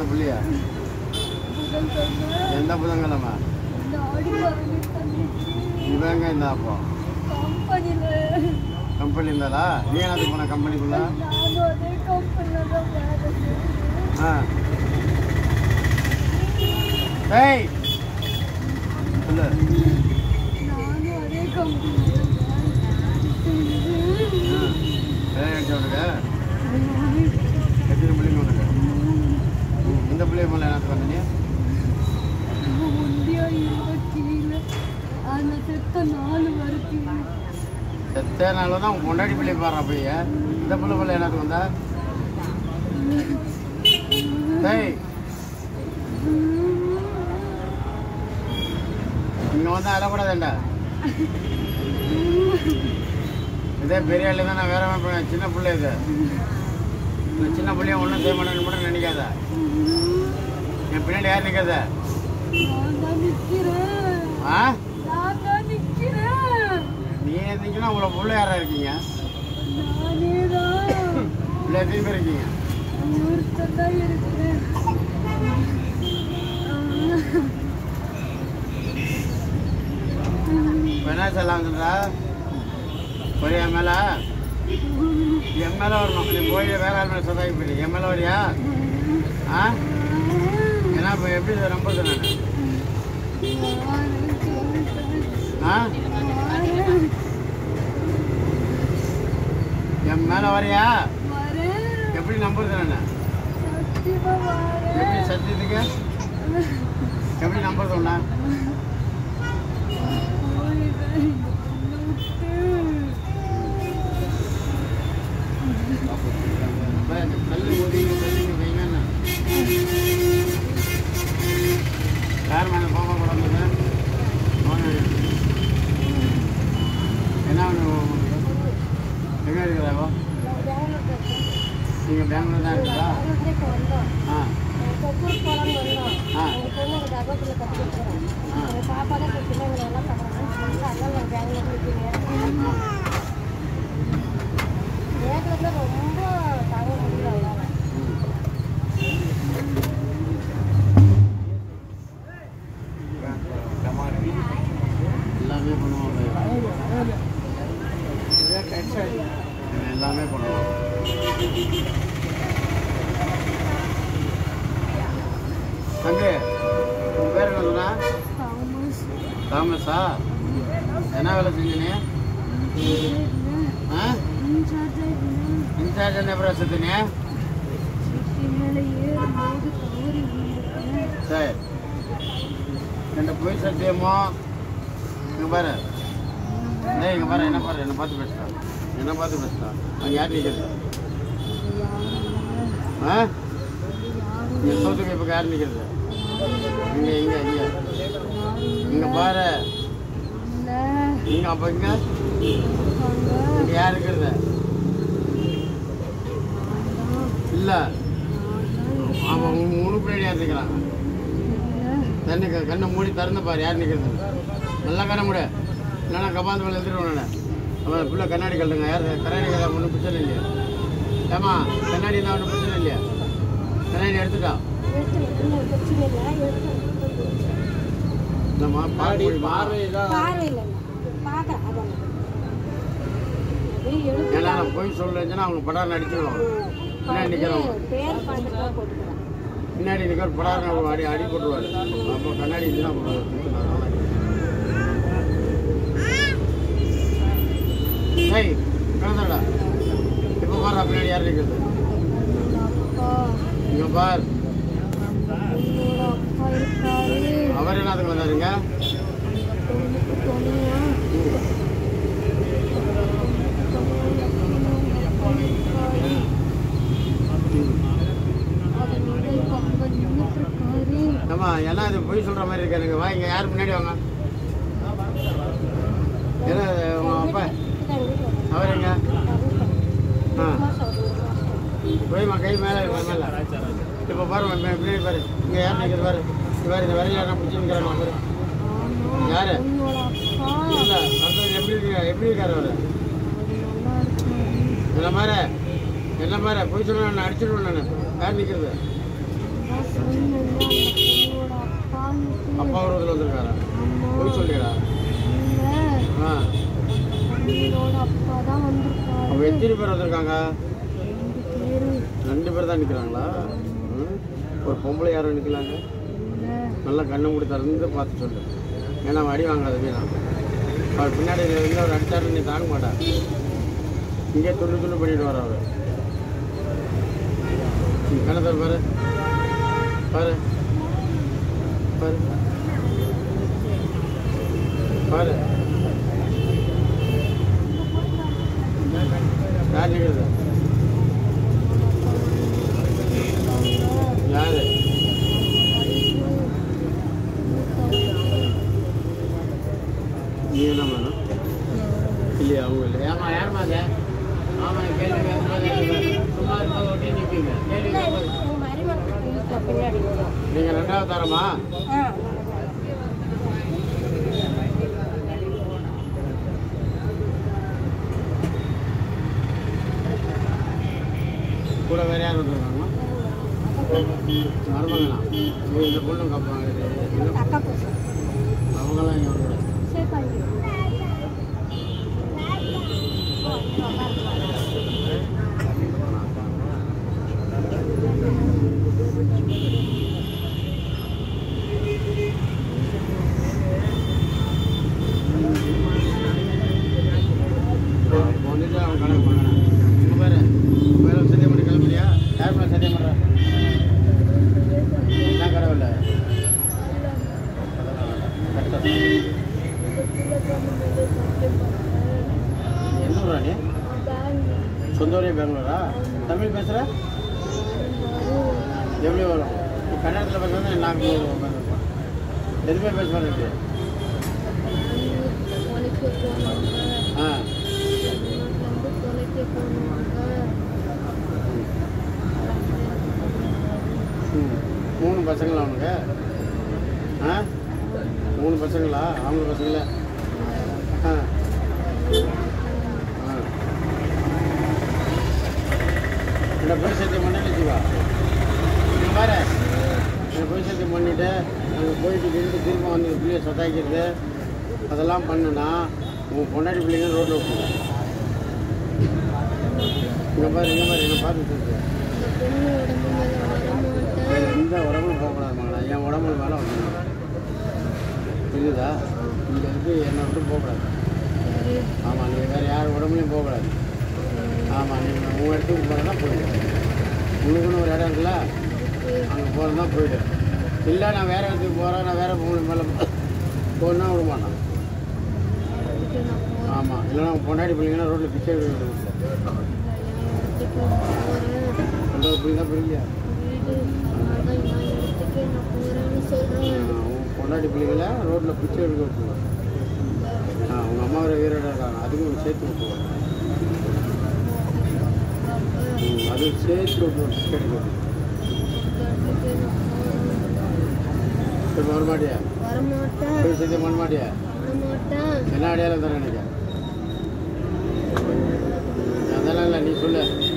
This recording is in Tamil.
புள்ளியா எந்த புதன்கிழமை இவங்க இந்த அப்போ கம்பெனி இருந்தாலா நீ என்னத்துக்கு போன கம்பெனிக்குள்ள ஆ டேய் சொல்லு ஆ. வேலை கிடைச்ச உனக்கு எத்தனை பிள்ளைங்க உனக்கு ம், இந்த பிள்ளைய மேலே என்ன பண்ணீங்க செத்த நாள் தான் உன் பொண்டாடி பிள்ளை பாடுறா போய் இந்த பிள்ளை பிள்ளை எனக்கு வந்தா டேய் இங்க வந்து அழக்கூடாதுண்டா இதே பெரிய ஆளு தான் நான் வேற மாதிரி பண்ணேன். சின்ன பிள்ளை இது இந்த சின்ன பிள்ளைய ஒன்றும் செய்ய மாட்டேன்னு மட்டும் நினைக்காத என் பின்னாடி யார் நிற்காத ஆ நீ இருந்தீங்கன்னா உங்களை புள்ள யாரா இருக்கீங்க இல்லை எத்தனை பேர் இருக்கீங்க இப்போ என்ன சொல்லலாம்ன்றா போய் என் மேலே என் மேலே வரணும் நீ போய் வேற ஆள் மேலே சொதாக்கி போயிடு என் மேலே வரியா ஆ ஏன்னா இப்போ எப்படி இதை நம்புறது நான் ஆ என் மேலே வரியா எப்படி நம்புறது நான் எப்படி சத்தியத்துக்கு எப்படி நம்புறது ஒண்ணா கல் ஒதுங்கி தள்ளிங்க வைங்கன்னு யார் மேலே போக கூடாது என்ன வேணும் உங்களுக்கு? எங்க இருக்கிறாவோ நீங்கள் பெங்களூர் தான் இருக்குதா ஆ ஆ ரொம்ப தாங்க முடியல அவளால. எல்லாமே பண்ணுவோம் எல்லாமே பண்ணுவோம் தம்பி உன் பேர் என்ன சொன்னா தாமஸா என்ன வேலை செஞ்சீங்க ஆ இன்சார்ஜ் என்ன பேர் செத்துனே சரி ரெண்டு பொய் சத்தியமோ இங்க பாரு டேய் இங்க பாரு என்ன பாரு என்ன பார்த்து பேசுறான் என்ன பார்த்து பேசுறான் அங்க யார் நிற்கிறது ஆ இங்க சோத்துக்கு இப்போ யார் நிற்கிறது இங்க இங்க இங்க இங்க பாரு இங்க அப்ப இங்க இங்க யார் இருக்கிறது இல்ல அவன் முழு பின்னாடி யார் நிற்கிறான் தண்ணி க- கண்ணை மூடி திறந்து பாரு யார் நிற்கிறது நல்லா கண்ண மூடு இல்லைன்னா கபாந்து மேலே எழுதிட்டு அவன் பிள்ளை கண்ணாடி கழுங்க யார் கண்ணாடி கதை ஒன்றும் பிரச்சனை இல்லையா ஏமா கண்ணாடி இருந்தால் ஒன்றும் பிரச்சனை இல்லையா கண்ணாடி எடுத்துட்டா இல்லைம்மா பாடி பார்வையில் பார்க்குறேன் அதான் ஏன்னா நான் போய் சொல்லுச்சுன்னா அவங்க படம் நடிச்சிடுவாங்க பின்னாடி நிற்கிறவங்க பேர் பார்த்துட்டு தான் போட்டுக்கிறேன் பின்னாடி நிற்கிற படம் அவங்க அடி அடி போட்டுருவாரு அப்போ கண்ணாடி இருந்துச்சுன்னா போடுவாரு ஏய் கலந்துடா இப்போ பாரு பின்னாடி யார் நிற்கிறது அப்பா இங்கே பார் என்னோட அப்பா இருக்காரு அவர் என்னத்துக்கு வந்தாருங்க துணையா ஏம்மா என்ன இது பொய் சொல்கிற மாதிரி இருக்கா எனக்கு வாங்க யார் முன்னாடி வாங்க என்ன இது உங்க அப்பா அவர் எங்க ஆ போய்மா கை மேலே மேலே இப்போ பாருங்க மே- பின்னாடி பாரு இங்கே யார் நிற்கிறது பாரு இங்க பாரு இந்த விரையில் யாரும் பிடிச்சி நிற்கிறாங்க பாரு யாரு உன்னோட அப்பா இல்லை அடுத்தது எப்படி இருக்கா எப்படி இருக்காரு அவர் நல்லா இருக்காரு என்ன மாதிரி என்ன மாதிரி பொய் சொல்ல நான் அடிச்சிடுவேன் நான் யார் நிற்கிறது அதான் வந்துட்டு அப்பா உருவத்தில் வந்திருக்காரா அம்மா போய் சொல்லிடா இல்லை ஆ தம்பியோட அப்பா தான் அப்போ வந்திருக்காரு எத்தனை பேர் வந்திருக்காங்க ரெண்டு பேரு ரெண்டு பேர் தான் நிற்கிறாங்களா ம். ஒரு பொம்பளை யாரும் நிற்கலாங்க இல்லை நல்லா கண்ணை மூடி திறந்து பார்த்து சொல்லு ஏன்னா அவன் அடி வாங்காத வீணா அவர் பின்னாடி இருந்து அவர் அடிச்சாரு நீ தாங்க மாட்டா இங்கே துள்ளு துள்ளு பண்ணிட்டு வர அவர் நீ கணத்தை பாரு பாரு பாரு பாரு யார் நிற்கிறது யாரு நீ என்ன வேணும் இல்லையா அவங்க இல்லை ஏமா யாருமா அது ஆமாம் கேள்வி கேட்கும்போது சும்மா இருக்கும்போது ஒட்டி நிற்பீங்க கேள்வி கேட்கும்போது பின்னாடி நீங்கள் ரெண்டாவது தரமா கூட வேற யார் வந்துருக்காங்கம்மா மருமகனா ஓ, இந்த பொண்ணு கப்பாங்க அக்கா பசங்க அவங்களாம் இங்கே வரக்கூடாது சரி பண்ணி வந்துட்டு அவன் கணக்கு பண்ணான் இங்கே பாரு மேலே சத்தியம் பண்ணி கிளம்புறியா யார் மேலே சத்தியம் பண்ணுற என்ன கடவுள் கஷ்டம் என்ன ஊரா நீ சொந்த ஊரே பெங்களூரா தமிழ் பேசுகிற எப்படி வரும் நீ கன்னடத்தில் பேசுறது நாங்கள் எதுவுமே பேச மாட்டேன் ஆ ம். மூணு பசங்களா அவனுக்கு ஆ மூணு பசங்களா அவங்க பசங்களா ஆ ஆ இந்த போய் சத்தியம் பண்ணி வச்சுக்கோ நீ பாரு இந்த போய் சத்தியம் பண்ணிவிட்டு அங்கே போயிட்டு கிட்டு திரும்ப வந்து பிள்ளைய சொத்தாக்கிறது அதெல்லாம் பண்ணுனா உன் பொண்டாட்டி பிள்ளைங்க ரோட்டில் விட்டுருங்க இங்கே பாரு இங்கே பாரு என்னை பார்த்து சொல்லுங்க எந்த உடம்புல போகக்கூடாது மகளா என் உடம்புல மேலே வந்துடும் புரியுதா இங்கே இருந்து என்னை விட்டு போகக்கூடாது ஆமாம் நீ வேறு யார் உடம்புலையும் போகக்கூடாது ஆமாம் நீ உன் இடத்துக்கு போகிறதா போயிடு உனக்குன்னு ஒரு இடம் இருக்குல்ல அங்கே போகிறதா போயிடு இல்லை நான் வேறு இடத்துக்கு போகிறேன் நான் வேறு பொம்பளை மேலே போனா விட மாட்டான் ஆமாம் இல்லைன்னா உன் பொண்டாடி பிள்ளைங்கன்னா ரோட்டில் பிச்சை எடுக்க ரெண்டாவது புரியுதா புரியலையா உன் பொண்டாட்டி பிள்ளைங்கள ரோட்டில் பிச்சை எடுக்க விட்டுருவான் ஆ உங்கள் அம்மா ஒரு வீரோட இருக்காங்க அதுக்கும் சேர்த்து விட்டுருவாங்க ம், அதுவும் சேர்த்து விட்டுருவாங்க பிச்சை எடுக்க விட்டுருவாங்க. இப்போ வர மாட்டியா வரமாட்டேன் போய் சத்தியம் பண்ண மாட்டியா வரமாட்டேன் என்ன அடையாளம் தரேன் எனக்கு அதெல்லாம் இல்லை நீ சொல்லு